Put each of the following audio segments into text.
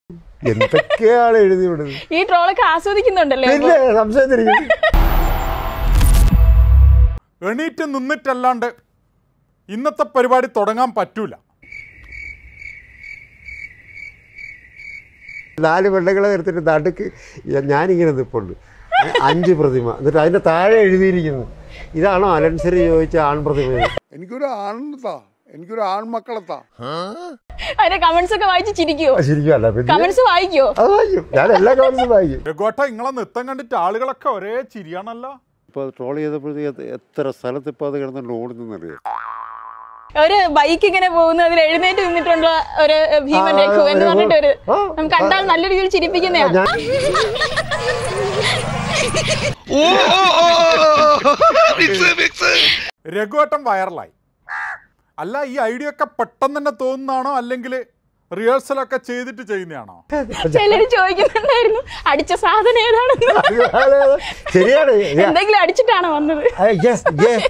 എന്തൊക്കെയാണ് എഴുതി വിടുന്നത് ഈ ട്രോളൊക്കെ ആസ്വദിക്കുന്നുണ്ടല്ലേ അപ്പൊ? പിന്നെ സംശയം തിരിക്കും എണീറ്റ് നിന്നിട്ടല്ലാണ്ട് ഇന്നത്തെ പരിപാടി തുടങ്ങാൻ പറ്റൂല നാല് പെണ്ണുങ്ങളെ എടുത്തിട്ട് നടുക്ക് ഞാനിങ്ങനെ നിൽപ്പുണ്ട് ഏ, അഞ്ച് പ്രതിമ എന്നിട്ട് അതിന്റെ താഴെ എഴുതിയിരിക്കുന്നു ഇതാണോ അലൻസരി ചോദിച്ച ആൺപ്രതിമ എനിക്കൊരു ആണെത്താ എനിക്കൊരു ആൺമക്കളെത്താ അതിന്റെ കമന്റ്സ് ഒക്കെ വായിച്ച് ചിരിക്കുവോ ശരിക്കും അല്ല പിന്നെ കമന്റ്സ് വായിക്കോ അത് വായിക്കും ഞാൻ എല്ലാ കമന്റ്സും വായിക്കും രഘുവേട്ട നിങ്ങളെ നൃത്തം കണ്ടിട്ട് ആളുകളൊക്കെ ഒരേ ചിരിയാണല്ലോ ഇപ്പോൾ ട്രോൾ ചെയ്തപ്പോഴത്തേക്ക് എത്ര സ്ഥലത്ത് ഇപ്പോൾ അത് കിടന്നുകൊണ്ട് ഓടുന്നറിയാം ഒരു ബൈക്ക് ഇങ്ങനെ പോകുന്ന അതിൽ എഴുന്നേറ്റ് നിന്നിട്ടുള്ള ഒരു ഭീമൻ ആ, രഘു എന്ന് ആ, പറഞ്ഞിട്ട് ഒരു ആ, നമുക്ക് കണ്ടാൽ നല്ല രീതിയിൽ ചിരിപ്പിക്കുന്നതാണ് ഞാൻ രഘുവേട്ടൻ വൈറലായി അല്ല ഈ ഐഡിയ ഒക്കെ പെട്ടെന്ന് തന്നെ തോന്നുന്നതാണോ അല്ലെങ്കിൽ റിഹേഴ്സലൊക്കെ ചെയ്തിട്ട് ചെയ്യുന്നതാണോ ചിലര് ചോദിക്കുന്നുണ്ടായിരുന്നു അടിച്ച സാധനം ഏതാണെന്ന് അതെ, അതെ. ശരിയാണ് ഞാൻ- എന്തെങ്കിലും അടിച്ചിട്ടാണോ വന്നത് ആ, yes, yes.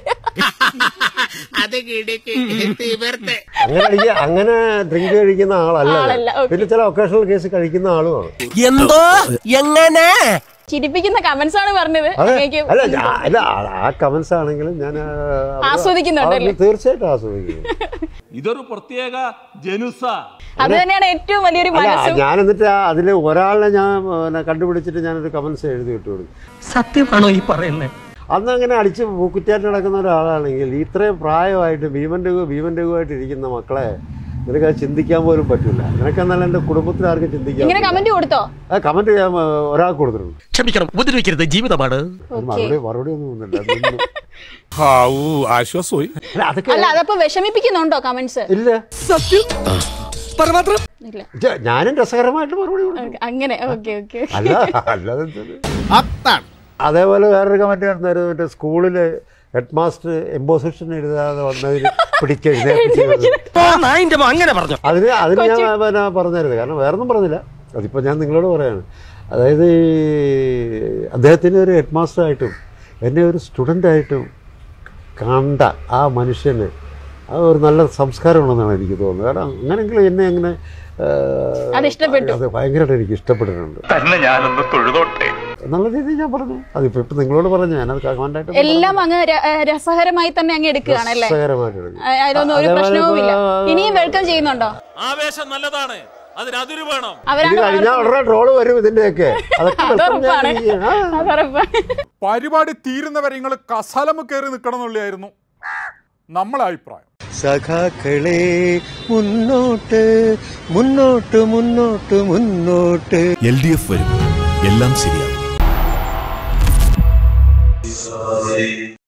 അങ്ങനെ അടിക്ക- അങ്ങനെ ഡ്രിങ്ക് കഴിക്കുന്ന ആളല്ല ഞാൻ. ആളല്ല, okay. പിന്നെ ചില ഒക്കേഷണൽ കേസ് കഴിക്കുന്ന ആളുമാണ് എന്തോ എങ്ങനെ ചിരിപ്പിക്കുന്ന കമന്റ്സ് ആണ് പറഞ്ഞത് അതെ അങ്ങേക്ക് അല്ല ഞാ- അല്ല ആ കമന്റ്സ് ആണെങ്കിലും ഞാൻ ആ, അത് ആസ്വദിക്കുന്നുണ്ടല്ലേ? ആ, തീർച്ചയായിട്ടും ആസ്വദിക്കുന്നു ഇതൊരു പ്രത്യേക ജനുസ അത് തന്നെയാണ് ഏറ്റവും വലിയൊരു അല്ല മനസ്സും ഞാൻ എന്നിട്ട് അതിൽ ഒരാളിനെ ഞാൻ പിന്നെ കണ്ടുപിടിച്ചിട്ട് ഞാനൊരു കമന്റ്സ് എഴുതി ഇട്ട് കൊടുക്കും സത്യമാണോ ഈ പറയുന്നത് അന്ന് അങ്ങനെ അടിച്ച് പൂക്കുറ്റാറ്റ് നടക്കുന്ന ഒരാളാണെങ്കിൽ ഇത്രയും പ്രായമായിട്ട് ഭീമൻ രഘു ഭീമൻ രഘുവായിട്ട് ഇരിക്കുന്ന മക്കളെ നിനക്ക് അത് ചിന്തിക്കാൻ പോലും പറ്റില്ല നിനക്കെന്നല്ല എൻ്റെ കുടുംബത്തിൽ ആർക്കും ചിന്തിക്കാൻ ഇങ്ങനെ കമന്റ് കൊടുത്തോ ആ കമന്റ് ഞാൻ ആ, ഒരാൾക്ക് കൊടുത്തിട്ടുണ്ട് ക്ഷമിക്കണം ഉപദ്രവിക്കരുത് ജീവിതമാണ് അതിന് മറുപടി മറുപടി ഒന്നും വന്നില്ല അതൊന്നും- ആശ്വാസമായി അല്ല അതൊക്കെ അല്ല അതപ്പോ വിഷമിപ്പിക്കുന്നുണ്ടോ കമന്റ്സ് ഇല്ല സത്യം പരമാത്രം ഇല്ല ഇത് ഞാനും രസകരമായിട്ട് മറുപടി കൊടുത്തു ഓക്കേ, അങ്ങനെ ഓക്കെ ഓക്കെ അല്ല അല്ലാതെ അതേപോലെ വേറൊരു കമന്റ് നടന്നായിരുന്നു മറ്റേ സ്കൂളില് ഹെഡ് മാസ്റ്റർ എംബോസിഷൻ എഴുതാതെ വന്നതിന് പിടിക്കെഴുതി നായിന്റെ അങ്ങനെ പറഞ്ഞു അതിന് അതിന് ഞാൻ പിന്നെ പറഞ്ഞായിരുന്നു കാരണം വേറൊന്നും പറഞ്ഞില്ല അതിപ്പോൾ ഞാൻ നിങ്ങളോട് പറയാണ് അതായത് ഈ അദ്ദേഹത്തിന് ഒരു ഹെഡ് മാസ്റ്ററായിട്ടും എന്നെ ഒരു സ്റ്റുഡൻ്റായിട്ടും കണ്ട ആ മനുഷ്യന് ആ ഒരു നല്ല സംസ്കാരമുണ്ടെന്നാണ് എനിക്ക് തോന്നുന്നത് കാരണം അങ്ങനെങ്കിലും എന്നെ അങ്ങനെ ആ, അത് ഇഷ്ടപ്പെട്ടു. അത് ഭയങ്കരമായിട്ട് എനിക്ക് ഇഷ്ടപ്പെട്ടിട്ടുണ്ട് തന്നെ ഞാനൊന്ന് തൊഴുതോട്ടെ എന്നുള്ള രീതിയിൽ ഞാൻ പറഞ്ഞു അതിപ്പോൾ ഇപ്പം നിങ്ങളോട് പറഞ്ഞു ഞാനത് കമാൻഡായിട്ട് എല്ലാം അങ്ങ് ര- ഏഹ് രസകരമായി തന്നെ അങ്ങ് എടുക്കുകയാണല്ലേ രസകരമായിട്ട് എടുക്കും. ആ, അതിലൊന്നും ഒരു അതേപോലെ പ്രശ്നവുമില്ല ഇപ്പൊ- ഇനിയും വെൽക്കം ചെയ്യുന്നുണ്ടോ ആവേശം നല്ലതാണ് അതിനതിര് വേണം ഇത് അവരാണ് കഴിഞ്ഞാൽ ഉടനെ ട്രോള് വരും ഇതിന്റെയൊക്കെ അതൊക്കെ welcome അതുറപ്പാണ് ചെയ്യാൻ ആ. അതുറപ്പാണ് പരിപാടി തീരുന്നവരെ നിങ്ങൾ കസലമ കയറി നിൽക്കണം എന്നുള്ളതായിരുന്നു നമ്മളെ അഭിപ്രായം സഖാക്കളെ മുന്നോട്ട് മുന്നോട്ട് മുന്നോട്ട് മുന്നോട്ട് എൽ ഡി എഫ് വരും എല്ലാം ശരിയാകും